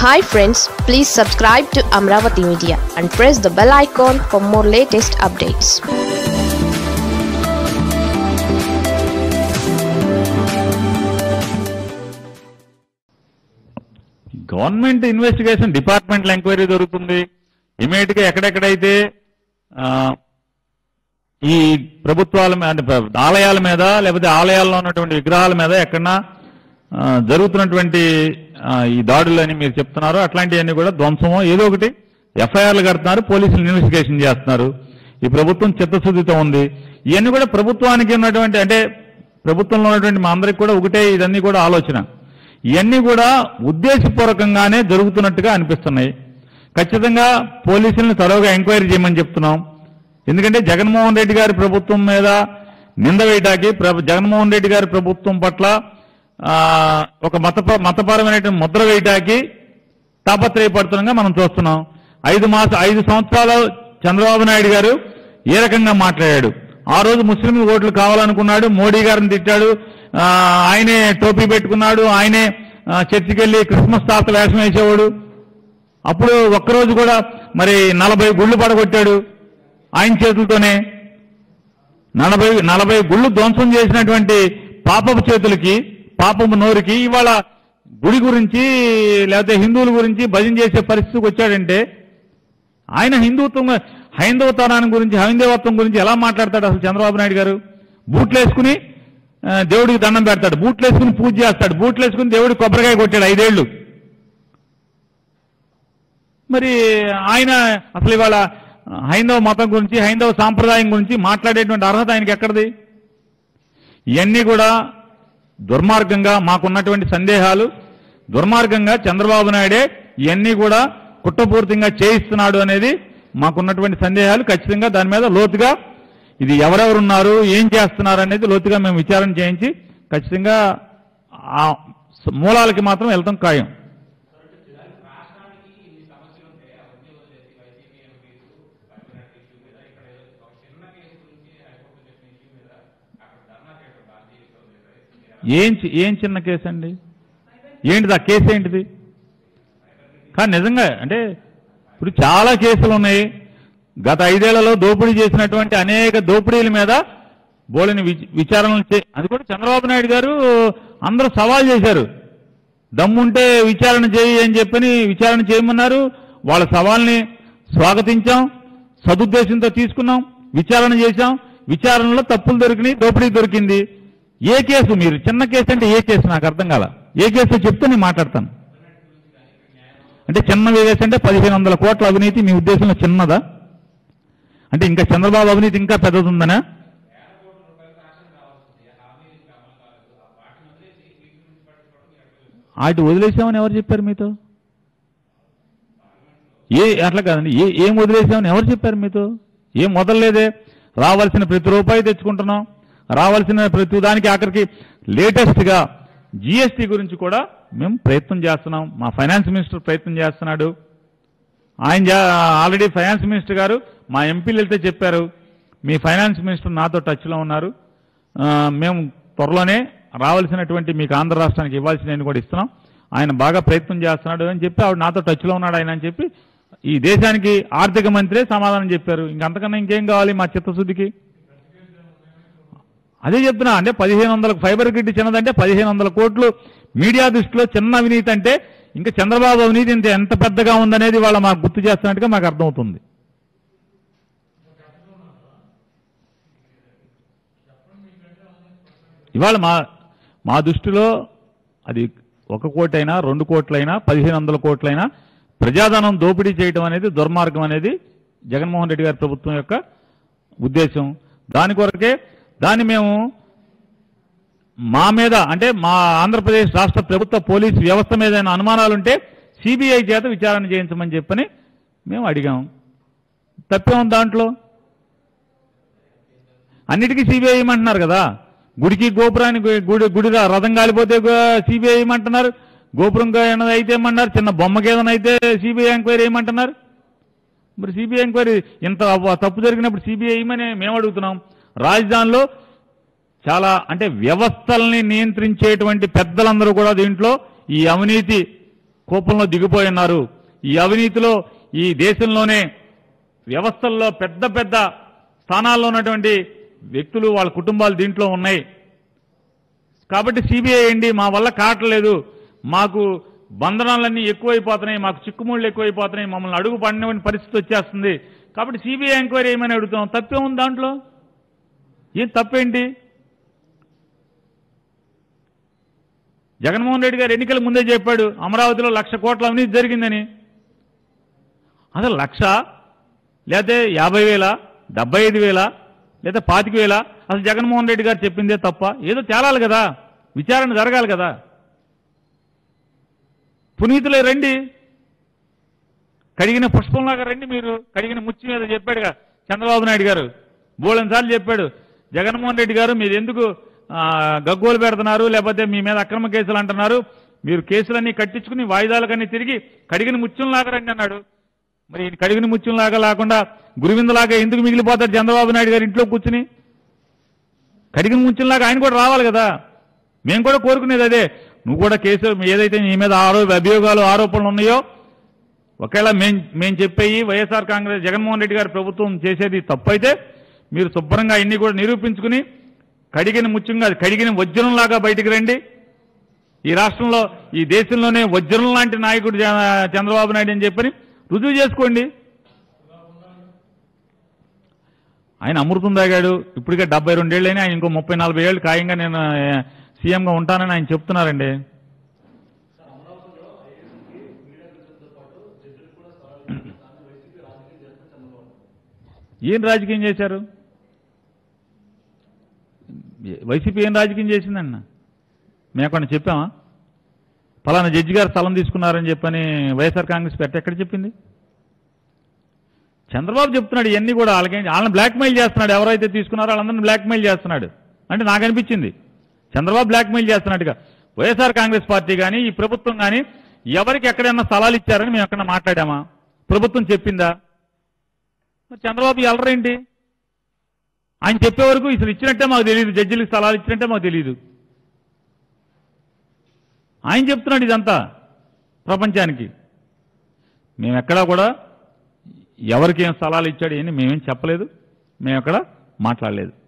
hi friends please subscribe to Amaravati media and press the bell icon for more latest updates government investigation department enquiry జరుగుతుంది immediate గా ఎక్కడెక్కడైతే ఆ, ఈ ప్రభుత్వాల మీద అంటే ప్ర- ఆలయాల మీద లేకపోతే ఆలయాల్లో ఉన్నటువంటి విగ్రహాల మీద ఎక్కడన్నా ఆ, జరుగుతున్నటువంటి ఆ, ఈ దాడులు అని మీరు చెప్తున్నారు అట్లాంటివన్నీ కూడా ధ్వంసమో ఏదో ఒకటి ఎఫ్ఐఆర్లు కడుతున్నారు పోలీసులు ఇన్వెస్టిగేషన్ చేస్తున్నారు ఈ ప్రభుత్వం చిత్తశుద్ధితో ఉంది ఇవన్నీ కూడా ప్రభుత్వానికి ఉన్నటువంటి అంటే ప్రభుత్వంలో ఉన్నటువంటి మా అందరికి కూడా ఒకటే ఇదన్నీ కూడా ఆలోచన ఇవన్నీ కూడా ఉద్దేశపూర్వకంగానే జరుగుతున్నట్టుగా అనిపిస్తున్నాయి ఖచ్చితంగా పోలీసులను తరోగా ఎంక్వైరీ చేయమని చెప్తున్నాం ఎందుకంటే జగన్మోహన్ రెడ్డి గారి ప్రభుత్వం మీద నింద వేయటానికి ప్ర- జగన్మోహన్ రెడ్డి గారి ప్రభుత్వం పట్ల ఆ, ఒక మత మతపరమైనటువంటి ముద్ర వేయటానికి తాపత్రయపడుతుండగా మనం చూస్తున్నాం ఐదు మాస ఐదు సంవత్సరాలు చంద్రబాబు నాయుడు గారు ఏ రకంగా మాట్లాడాడు ఆ రోజు ముస్లిం ఓట్లు కావాలనుకున్నాడు మోడీ గారిని తిట్టాడు ఆ, ఆయనే టోపీ పెట్టుకున్నాడు ఆయనే ఆ, చర్చికి వెళ్ళి క్రిస్మస్ తాత వేషం వేసేవాడు అప్పుడు ఒక్కరోజు కూడా మరి నలభై గుళ్ళు పడగొట్టాడు ఆయన చేతులతోనే నలభై నలభై గుళ్ళు ధ్వంసం చేసినటువంటి పాపపు చేతులకి పాపపు నోరుకి ఇవాళ గుడి గురించి లేకపోతే హిందువుల గురించి భజన చేసే పరిస్థితికి వచ్చాడంటే ఆయన హిందుత్వం హైందవతనాన్ని గురించి హైందవత్వం గురించి ఎలా మాట్లాడతాడు అసలు చంద్రబాబు నాయుడు గారు బూట్లు వేసుకుని ఆ, దేవుడికి దండం పెడతాడు బూట్లు వేసుకుని పూజ చేస్తాడు బూట్లు వేసుకుని దేవుడికి కొబ్బరికాయ కొట్టాడు ఐదేళ్లు మరి ఆయన అసలు ఇవాళ హైందవ మతం గురించి హైందవ సాంప్రదాయం గురించి మాట్లాడేటువంటి అర్హత ఆయనకి ఎక్కడిది ఇవన్నీ కూడా దుర్మార్గంగా మాకున్నటువంటి సందేహాలు దుర్మార్గంగా చంద్రబాబు నాయుడే ఇవన్నీ కూడా కుట్రపూర్తిగా చేయిస్తున్నాడు అనేది మాకున్నటువంటి సందేహాలు ఖచ్చితంగా దాని మీద లోతుగా ఇది ఎవరెవరున్నారు ఏం చేస్తున్నారు అనేది లోతుగా మేము విచారణ చేయించి ఖచ్చితంగా ఆ మూలాలకి మాత్రం వెళ్తాం ఖాయం ఏం చి- ఏం చిన్న కేసు అండి ఏంటిది ఆ కేసు ఏంటిది కానీ నిజంగా అంటే ఇప్పుడు చాలా కేసులు ఉన్నాయి గత ఐదేళ్లలో దోపిడీ చేసినటువంటి అనేక దోపిడీల మీద బోళని విచ- విచారణలు చే అది కూడా చంద్రబాబు నాయుడు గారు అందరూ సవాల్ చేశారు దమ్ముంటే విచారణ చేయి అని చెప్పని విచారణ చేయమన్నారు వాళ్ళ సవాల్ని స్వాగతించాం సదుద్దేశంతో తీసుకున్నాం విచారణ చేశాం విచారణలో తప్పులు దొరికినాయి దోపిడీ దొరికింది ఏ కేసు మీరు చిన్న కేసు అంటే ఏ కేసు నాకు అర్థం కాల ఏ కేసు చెప్తే నేను మాట్లాడతాను అంటే చిన్న కేసు అంటే పదిహేను వందల కోట్ల అవినీతి మీ ఉద్దేశంలో చిన్నదా అంటే ఇంకా చంద్రబాబు అవినీతి ఇంకా పెద్దదుందనా వాటి వదిలేసామని ఎవరు చెప్పారు మీతో ఏ అట్లా కాదండి ఏ ఏం వదిలేసామని ఎవరు చెప్పారు మీతో ఏం మొదలలేదే రావాల్సిన ప్రతి రూపాయి తెచ్చుకుంటున్నాం రావాల్సిన ప్రతి దానికి ఆఖరికి లేటెస్ట్ గా జిఎస్టీ గురించి కూడా మేము ప్రయత్నం చేస్తున్నాం మా ఫైనాన్స్ మినిస్టర్ ప్రయత్నం చేస్తున్నాడు ఆయన జా- ఆల్రెడీ ఫైనాన్స్ మినిస్టర్ గారు మా ఎంపీలు వెళ్తే చెప్పారు మీ ఫైనాన్స్ మినిస్టర్ నాతో టచ్లో ఉన్నారు ఆ, మేము త్వరలోనే రావాల్సినటువంటి మీకు ఆంధ్ర రాష్ట్రానికి ఇవ్వాల్సినవి కూడా ఇస్తున్నాం ఆయన బాగా ప్రయత్నం చేస్తున్నాడు అని చెప్పి ఆవిడ నాతో టచ్లో ఉన్నాడు ఆయన అని చెప్పి ఈ దేశానికి ఆర్థిక మంత్రే సమాధానం చెప్పారు ఇంకంతకన్నా ఇంకేం కావాలి మా చిత్తశుద్ధికి అదే చెప్తున్నా అంటే పదిహేను వందలకు ఫైబర్ గ్రిడ్ చిన్నదంటే పదిహేను వందల కోట్లు మీడియా దృష్టిలో చిన్న అవినీతి అంటే ఇంకా చంద్రబాబు అవినీతి ఇంత ఎంత పెద్దగా ఉందనేది వాళ్ళ మాకు గుర్తు చేస్తున్నట్టుగా మాకు అర్థమవుతుంది ఇవాళ మా మా దృష్టిలో అది ఒక కోటైనా రెండు కోట్లైనా పదిహేను వందల కోట్లైనా ప్రజాధనం దోపిడీ చేయడం అనేది దుర్మార్గం అనేది జగన్మోహన్ రెడ్డి గారి ప్రభుత్వం యొక్క ఉద్దేశం దాని కొరకే దాన్ని మేము మా మీద అంటే మా ఆంధ్రప్రదేశ్ రాష్ట్ర ప్రభుత్వ పోలీసు వ్యవస్థ మీద ఏదైనా అనుమానాలుంటే సిబిఐ చేత విచారణ చేయించమని చెప్పని మేము అడిగాం తప్పేం దాంట్లో అన్నిటికీ సిబిఐ ఇమ్మంటున్నారు కదా గుడికి గోపురానికి గుడి గుడి రథం కాలిపోతే సిబిఐ ఇమ్మంటున్నారు గోపురం ఏమైనా అయితే ఏమన్నారు చిన్న బొమ్మకి ఏదైనా అయితే సిబిఐ ఎంక్వైరీ ఏమంటున్నారు మరి సిబిఐ ఎంక్వైరీ ఇంత అవ్వ- తప్పు జరిగినప్పుడు సిబిఐ ఏమని మేము అడుగుతున్నాం రాజధానిలో చాలా అంటే వ్యవస్థల్ని నియంత్రించేటువంటి పెద్దలందరూ కూడా దీంట్లో ఈ అవినీతి కూపంలో దిగిపోయి ఉన్నారు ఈ అవినీతిలో ఈ దేశంలోనే వ్యవస్థల్లో పెద్ద పెద్ద స్థానాల్లో ఉన్నటువంటి వ్యక్తులు వాళ్ళ కుటుంబాలు దీంట్లో ఉన్నాయి కాబట్టి సిబిఐ ఏంటి మా వల్ల కావట్లేదు మాకు బంధనాలన్నీ ఎక్కువైపోతున్నాయి మాకు చిక్కుముళ్ళు ఎక్కువైపోతున్నాయి మమ్మల్ని అడుగు పడిన పరిస్థితి వచ్చేస్తుంది కాబట్టి సిబిఐ ఎంక్వైరీ ఏమని అడుగుతాం తప్పే ఉంది దాంట్లో ఏం తప్పేంటి జగన్మోహన్ రెడ్డి గారు ఎన్నికల ముందే చెప్పాడు అమరావతిలో లక్ష కోట్ల అవినీతి జరిగిందని అసలు లక్ష లేకపోతే యాభై వేల డెబ్బై ఐదు వేల లేదా పాతిక వేల అసలు జగన్మోహన్ రెడ్డి గారు చెప్పిందే తప్ప ఏదో తేలాలి కదా విచారణ జరగాలి కదా పునీతులే రండి కడిగిన పుష్పంలాగా రండి మీరు కడిగిన ముచ్చి మీద చెప్పాడుగా చంద్రబాబు నాయుడు గారు బోళన్ సార్లు చెప్పాడు జగన్మోహన్ రెడ్డి గారు మీరు ఎందుకు ఆ, గగ్గోలు పెడుతున్నారు లేకపోతే మీ మీద అక్రమ కేసులు అంటున్నారు మీరు కేసులన్నీ కట్టించుకుని వాయిదాలకన్నీ తిరిగి కడిగిన ముత్యంలాగా రండి అన్నాడు మరి ఈయన కడిగిన ముత్యంలాగా లేకుండా గురువిందలాగా ఎందుకు మిగిలిపోతాడు చంద్రబాబు నాయుడు గారు ఇంట్లో కూర్చుని కడిగిన ముత్యంలాగా ఆయన కూడా రావాలి కదా మేము కూడా కోరుకునేది అదే నువ్వు కూడా కేసు ఏదైతే నీ మీద ఆరో అభియోగాలు ఆరోపణలు ఉన్నాయో ఒకవేళ మేం మేము చెప్పేయి వైఎస్ఆర్ కాంగ్రెస్ జగన్మోహన్ రెడ్డి గారి ప్రభుత్వం చేసేది తప్పైతే మీరు శుభ్రంగా ఇన్ని కూడా నిరూపించుకుని కడిగిన ముత్యంగా కడిగిన వజ్రంలాగా బయటికి రండి ఈ రాష్ట్రంలో ఈ దేశంలోనే వజ్రం లాంటి నాయకుడు జ- చంద్రబాబు నాయుడు అని చెప్పని రుజువు చేసుకోండి ఆయన అమృతం తాగాడు ఇప్పటికే డెబ్బై రెండేళ్ళైనా ఆయన ఇంకో ముప్పై నలభై ఏళ్ళు ఖాయంగా నేను ఏ, సీఎంగా ఉంటానని ఆయన చెప్తున్నారండి ఏం రాజకీయం చేశారు వైసీపీ ఏం రాజకీయం చేసిందన్న మేము అక్కడ చెప్పామా ఫలానా జడ్జి గారు స్థలం తీసుకున్నారని చెప్పని వైఎస్ఆర్ కాంగ్రెస్ పెట్ట ఎక్కడ చెప్పింది చంద్రబాబు చెప్తున్నాడు ఇవన్నీ కూడా వాళ్ళకి వాళ్ళని బ్లాక్మెయిల్ చేస్తున్నాడు ఎవరైతే తీసుకున్నారో వాళ్ళందరినీ బ్లాక్మెయిల్ చేస్తున్నాడు అంటే నాకు అనిపించింది చంద్రబాబు బ్లాక్మెయిల్ చేస్తున్నట్టుగా వైఎస్ఆర్ కాంగ్రెస్ పార్టీ కానీ ఈ ప్రభుత్వం కానీ ఎవరికి ఎక్కడైనా స్థలాలు ఇచ్చారని మేము ఎక్కడ మాట్లాడామా ప్రభుత్వం చెప్పిందా మరి చంద్రబాబు ఎలరేంటి ఆయన చెప్పే వరకు ఇసలు ఇచ్చినట్టే మాకు తెలియదు జడ్జిలకు స్థలాలు ఇచ్చినట్టే మాకు తెలియదు ఆయన చెప్తున్నాడు ఇదంతా ప్రపంచానికి మేము ఎక్కడా కూడా ఎవరికి ఏం స్థలాలు ఇచ్చాడు అని మేమేం చెప్పలేదు మేము ఎక్కడ మాట్లాడలేదు